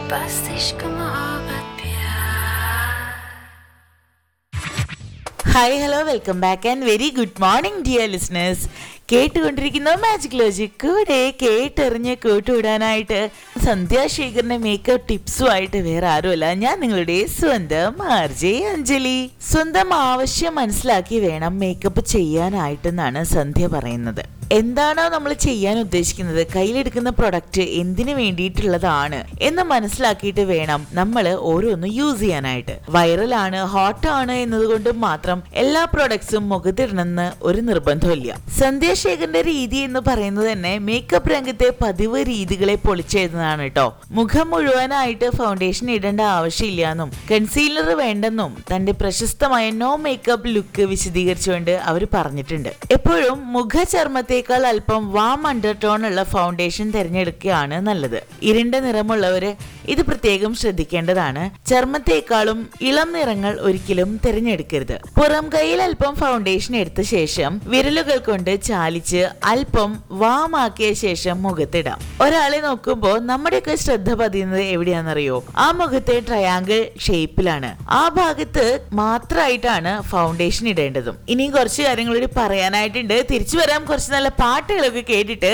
बस इश्क मोहब्बत प्यार hi hello welcome back and very good morning dear listeners കേട്ടുകൊണ്ടിരിക്കുന്ന മാജിക് ലോജിക് കൂടെ കേട്ടെറിഞ്ഞ് കൂട്ടുവിടാനായിട്ട് സന്ധ്യാശേഖറിന്റെ മേക്കപ്പ് ടിപ്സുമായിട്ട് വേറെ ആരുമല്ല ഞാൻ നിങ്ങളുടെ സ്വന്തം ആർജെ അഞ്ജലി സ്വന്തം ആവശ്യം മനസ്സിലാക്കി വേണം മേക്കപ്പ് ചെയ്യാനായിട്ടെന്നാണ് സന്ധ്യ പറയുന്നത് എന്താണോ നമ്മൾ ചെയ്യാൻ ഉദ്ദേശിക്കുന്നത് കയ്യിലെടുക്കുന്ന പ്രൊഡക്റ്റ് എന്തിനു വേണ്ടിയിട്ടുള്ളതാണ് എന്ന് മനസ്സിലാക്കിയിട്ട് വേണം നമ്മൾ ഓരോന്ന് യൂസ് ചെയ്യാനായിട്ട് വൈറലാണ് ഹോട്ടാണ് എന്നതുകൊണ്ട് മാത്രം എല്ലാ പ്രൊഡക്ട്സും മുഖത്തിടണമെന്ന് ഒരു നിർബന്ധമില്ല സന്ധ്യാശേഖരന്റെ രീതി എന്ന് പറയുന്നത് തന്നെ മേക്കപ്പ് രംഗത്തെ പതിവ് രീതികളെ പൊളിച്ചെഴുതുന്നതാണ് കേട്ടോ മുഖം മുഴുവനായിട്ട് ഫൗണ്ടേഷൻ ഇടേണ്ട ആവശ്യമില്ല എന്നും കൺസീലർ വേണ്ടെന്നും തന്റെ പ്രശസ്തമായ നോ മേക്കപ്പ് ലുക്ക് വിശദീകരിച്ചുകൊണ്ട് അവർ പറഞ്ഞിട്ടുണ്ട് എപ്പോഴും മുഖചർമ്മത്തേക്കാൾ അല്പം വാം അണ്ടർടോൺ ഉള്ള ഫൗണ്ടേഷൻ തിരഞ്ഞെടുക്കുകയാണ് നല്ലത് ഇരുണ്ട നിറമുള്ളവര് ഇത് പ്രത്യേകം ശ്രദ്ധിക്കേണ്ടതാണ് ചർമ്മത്തേക്കാളും ഇളം നിറങ്ങൾ ഒരിക്കലും തിരഞ്ഞെടുക്കരുത് പുറം കൈയിൽ അല്പം ഫൗണ്ടേഷൻ എടുത്ത ശേഷം വിരലുകൾ കൊണ്ട് ചാലിച്ച് അല്പം വാമാക്കിയ ശേഷം മുഖത്തിടാം ഒരാളെ നോക്കുമ്പോൾ നമ്മുടെയൊക്കെ ശ്രദ്ധ പതിയുന്നത് എവിടെയാണെന്നറിയോ ആ മുഖത്തെ ട്രയാങ്കിൾ ഷേപ്പിലാണ് ആ ഭാഗത്ത് മാത്രമായിട്ടാണ് ഫൗണ്ടേഷൻ ഇടേണ്ടതും ഇനിയും കുറച്ച് കാര്യങ്ങൾ കൂടി പറയാനായിട്ടുണ്ട് തിരിച്ചു വരാം കുറച്ച് നല്ല പാട്ടുകളൊക്കെ കേട്ടിട്ട്